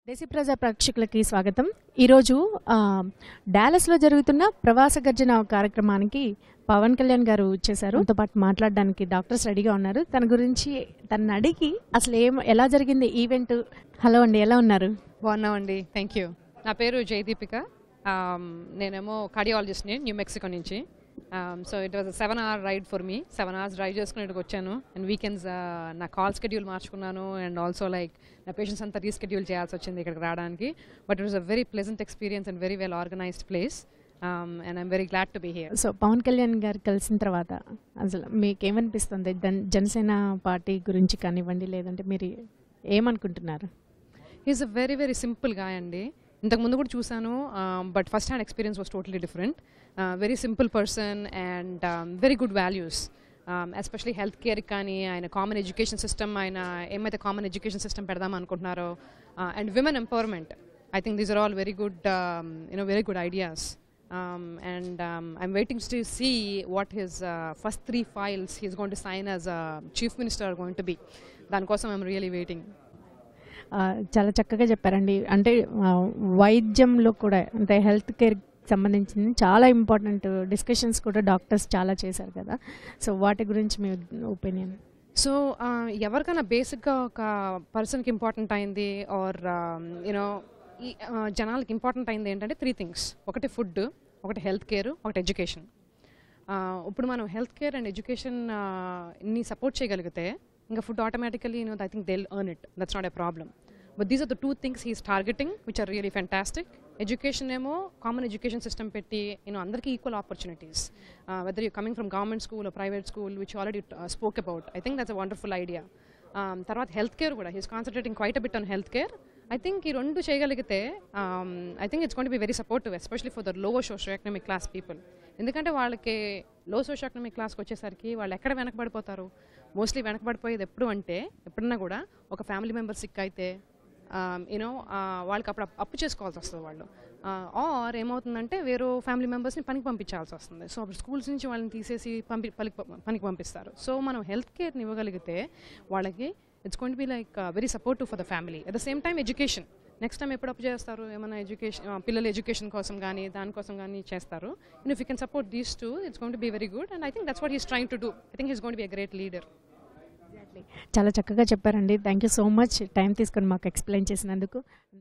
దేశీ ప్రజా ప్రేక్షకులకి స్వాగతం ఈరోజు ఆ, డాలస్లో జరుగుతున్న ప్రవాస గర్జన కార్యక్రమానికి పవన్ కళ్యాణ్ గారు వచ్చేసారు తనతో పాటు మాట్లాడడానికి డాక్టర్స్ రెడీగా ఉన్నారు తన గురించి తనని అడిగి అసలు ఏం ఎలా జరిగింది ఈవెంట్ హలో అండి ఎలా ఉన్నారు బాగున్నామండి థ్యాంక్ యూ నా పేరు జయదీపిక Um, నేనేమో కార్డియాలజిస్ట్ని న్యూ మెక్సికో నుంచి so it was seven hour ride for me seven hours drive చేసుకుని ఇక్కడికి వచ్చాను అండ్ వీకెండ్స్ నా కాల్ స్కెడ్యూల్ మార్చుకున్నాను అండ్ ఆల్సో లైక్ నా పేషెంట్స్ అంతా రీస్కెడ్యూల్ చేయాల్సి వచ్చింది ఇక్కడికి రావడానికి but it was a very pleasant experience and very well organised place and I'm very glad to be here so Pawan Kalyan గారు కలిసిన తర్వాత అసలు మీకు ఏమనిపిస్తుంది జన్- జనసేన పార్టీ గురించి కానివ్వండి లేదంటే మీరు ఏమనుకుంటున్నారు is a very very simple గా అండి ఇంతకు ముందు కూడా చూశాను but first hand experience was totally different very simple person and very good values especially health care కానీ ఆయన కామన్ ఎడ్యుకేషన్ సిస్టమ్ ఆయన ఏమైతే కామన్ ఎడ్యుకేషన్ సిస్టమ్ పెడదాం అనుకుంటున్నారో and women empowerment I think these are all very good you know very good ideas and I'm waiting to see what his first three files he's gonna sign as chief minister going to be దానికోసం I'm really waiting ఆ, చాలా చక్కగా చెప్పారండి అంటే ఆ, వైద్యంలో కూడా అంటే హెల్త్ కేర్ సంబంధించింది చాలా ఇంపార్టెంట్ డిస్కషన్స్ కూడా డాక్టర్స్ చాలా చేశారు కదా సో వాటి గురించి మీ ఒపీనియన్ సో ఎవరికైనా బేసిక్గా ఒక పర్సన్కి ఇంపార్టెంట్ అయింది ఆర్ యూనో ఈ ఆ, జనాలకి ఇంపార్టెంట్ అయింది ఏంటంటే త్రీ థింగ్స్ ఒకటి ఫుడ్ ఒకటి హెల్త్ కేర్ ఒకటి ఎడ్యుకేషన్ ఇప్పుడు మనం హెల్త్ కేర్ అండ్ ఎడ్యుకేషన్ ని సపోర్ట్ చేయగలిగితే ఇంకా food automatically you know I think they'll earn it that's not a problem but these are the two things he's targeting which are really fantastic education ఏమో common education system పెట్టి you know అందరికీ equal opportunities whether you coming from government school private school which already spoke about I think that's a wonderful idea తర్వాత health care కూడా he's concentrating quite a bit on health care I think ఈ రెండు చేయగలిగితే I think it's gonna be very supportive especially for the lower socioeconomic class people ఎందుకంటే వాళ్ళకి లో socio economic క్లాస్కి వచ్చేసరికి వాళ్ళు ఎక్కడ వెనకబడిపోతారు మోస్ట్లీ వెనకబడిపోయేది ఎప్పుడు అంటే ఎప్పుడన్నా కూడా ఒక ఫ్యామిలీ మెంబర్ సిక్ అయితే యూనో వాళ్ళకి అప్పుడు అప్పు- అప్పు చేసుకోవాల్సి వస్తుంది వాళ్ళు ఆర్ ఏమవుతుందంటే వేరే ఫ్యామిలీ మెంబర్స్ని పనికి పంపించాల్సి వస్తుంది సో అప్పుడు స్కూల్స్ నుంచి వాళ్ళని తీసేసి పంపి పలికి పనికి పంపిస్తారు సో మనం హెల్త్ కేర్ని ఇవ్వగలిగితే వాళ్ళకి it's going be like very supportive for the family at the same time education next time ఎప్పుడు అప్పు చేస్తారు ఏమైనా ఎడ్యుకేషన్ పిల్లల ఎడ్యుకేషన్ కోసం కానీ దానికోసం కానీ చేస్తారు in if you can support these two it's going be very good and I think that's what he's trying to do I think he's going be a great leader చాలా చక్కగా చెప్పారండి thank you so much time తీసుకొని మాకు explain చేసినందుకు